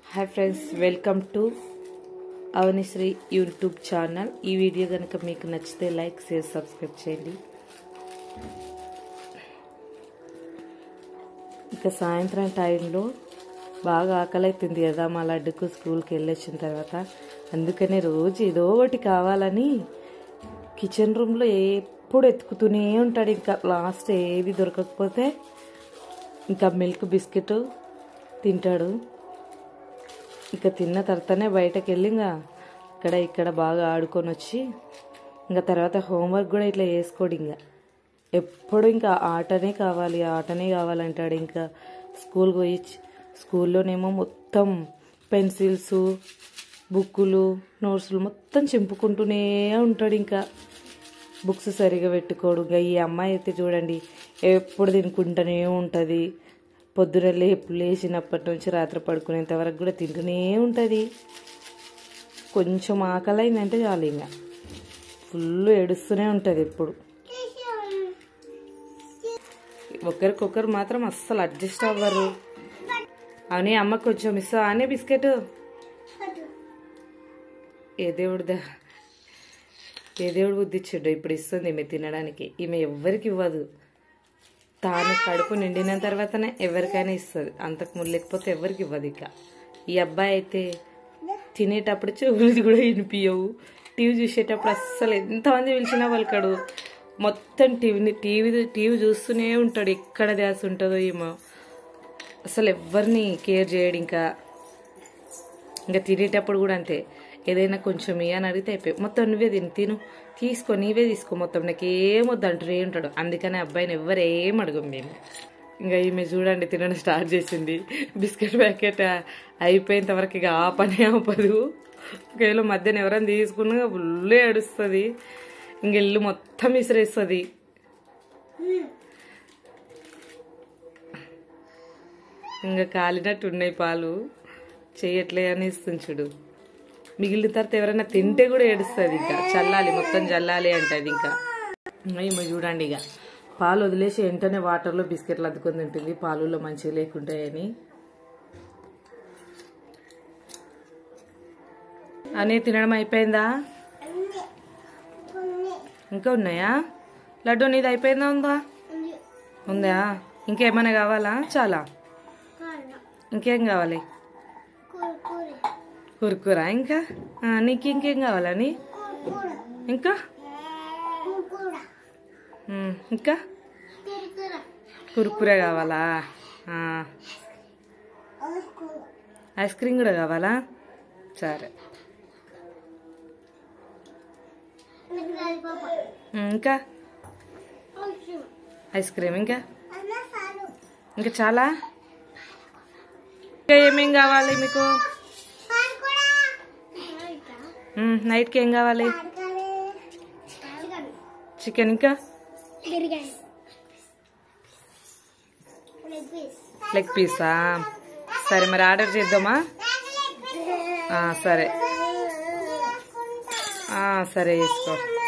hi friends welcome to Avanishri YouTube channel ఈ video కనుక మీకు నచ్చితే లైక్ షేర్ సబ్స్క్రైబ్ చేయండి ఇక సాయంత్రం టైంలో బాగా ఆకలి అవుతుంది కదా మా లడ్డుకు స్కూల్కి వెళ్ళొచ్చిన తర్వాత అందుకనే రోజు ఏదో ఒకటి కావాలని కిచెన్ రూమ్లో ఎప్పుడు ఎత్తుకుతూనే ఉంటాడు ఇంకా లాస్ట్ ఏది దొరకకపోతే ఇంకా మిల్క్ బిస్కెట్ తింటాడు ఇంకా తిన్న తర్వాతనే బయటకు వెళ్ళి ఇంకా ఇక్కడ ఇక్కడ బాగా ఆడుకొని వచ్చి ఇంకా తర్వాత హోంవర్క్ కూడా ఇట్లా చేసుకోడు ఇంకా ఎప్పుడు ఇంకా ఆటనే కావాలి ఆటనే కావాలంటాడు ఇంకా స్కూల్కి పోయి స్కూల్లోనేమో మొత్తం పెన్సిల్స్ బుక్కులు నోట్స్లు మొత్తం చింపుకుంటూనే ఉంటాడు ఇంకా బుక్స్ సరిగా పెట్టుకోడు ఇంకా ఈ అమ్మాయి అయితే చూడండి ఎప్పుడు తినుకుంటూనే ఉంటుంది పొద్దున లేపు లేచినప్పటి నుంచి రాత్రి పడుకునేంత వరకు కూడా తింటూనే ఉంటుంది కొంచెం ఆకలి అయిందంటే చాలు ఇంకా ఫుల్ ఏడుస్తూనే ఉంటుంది ఎప్పుడు ఒకరికొకరు మాత్రం అస్సలు అడ్జస్ట్ అవ్వరు అని అమ్మ కొంచెం ఇస్తా అనే బిస్కెట్ ఏ దేవుడిదా ఏ దేవుడు బుద్ధి ఇచ్చాడు ఇప్పుడు ఇస్తుంది ఈమె తినడానికి ఈమె ఎవ్వరికి ఇవ్వదు తాను కడుపు నిండిన తర్వాతనే ఎవరికైనా ఇస్తుంది అంతకు ముందు లేకపోతే ఎవరికి ఇవ్వదు ఇక ఈ అబ్బాయి అయితే తినేటప్పుడు చెవులు కూడా వినిపించవు టీవీ చూసేటప్పుడు అస్సలు ఎంతమంది పిలిచినా పలకడు మొత్తం టీవీని టీవీ టీవీ చూస్తూనే ఉంటాడు ఎక్కడ ధ్యాస ఉంటుందో ఏమో అసలు ఎవరిని కేర్ చేయడు ఇంకా ఇంకా తినేటప్పుడు కూడా అంతే ఏదైనా కొంచెం ఇయ్య అని అడిగితే అయిపోయి మొత్తం నువ్వే తిని తిను తీసుకో నీవే తీసుకో మొత్తం నాకు ఏమొద్దు అంటూనే ఉంటాడు అందుకని అబ్బాయిని ఎవ్వరు ఏం అడగం మేము ఇంకా ఈమె చూడండి తినడం స్టార్ట్ చేసింది బిస్కెట్ ప్యాకెట్ అయిపోయేంత వరకు ఇక ఆ పని ఆపదు ఒకవేళ మధ్యన ఎవరైనా తీసుకున్నా ఫుల్ ఏడుస్తుంది ఇంక ఇల్లు మొత్తం విసిరేస్తుంది ఇంకా కాలినట్టు ఉన్నాయి పాలు చేయట్లే అని ఇస్తుంది చూడు మిగిలిన తర్వాత ఎవరైనా తింటే కూడా ఏడుస్తుంది ఇంకా చల్లాలి మొత్తం చల్లాలి అంటది ఇంకా ఏమో చూడండి ఇక పాలు వదిలేసి వెంటనే వాటర్లో బిస్కెట్లు అద్దుకొని తింటుంది పాలులో మంచిగా లేకుంటాయని అనే తినడం అయిపోయిందా ఇంకా ఉన్నాయా లడ్డు నీది అయిపోయిందా ఉందా ఉందా ఇంకేమైనా కావాలా చాలా ఇంకేం కావాలి కురుకురా ఇంకా ఆ, నీకు ఇంకేం కావాలని ఇంకా ఉమ్, ఇంకా కురుకురే కావాలా ఆ, ఐస్ క్రీమ్ కూడా కావాలా సరే ఉమ్, ఇంకా ఐస్ క్రీమ్ ఇంకా ఇంకా చాలా ఇంకా ఏమేం కావాలి మీకు ఉమ్, నైట్కి ఏం కావాలి చికెన్ ఇంకా లెగ్ పీసా సరే మరి ఆర్డర్ చేద్దామా ఆ, సరే ఆ, సరే వేసుకో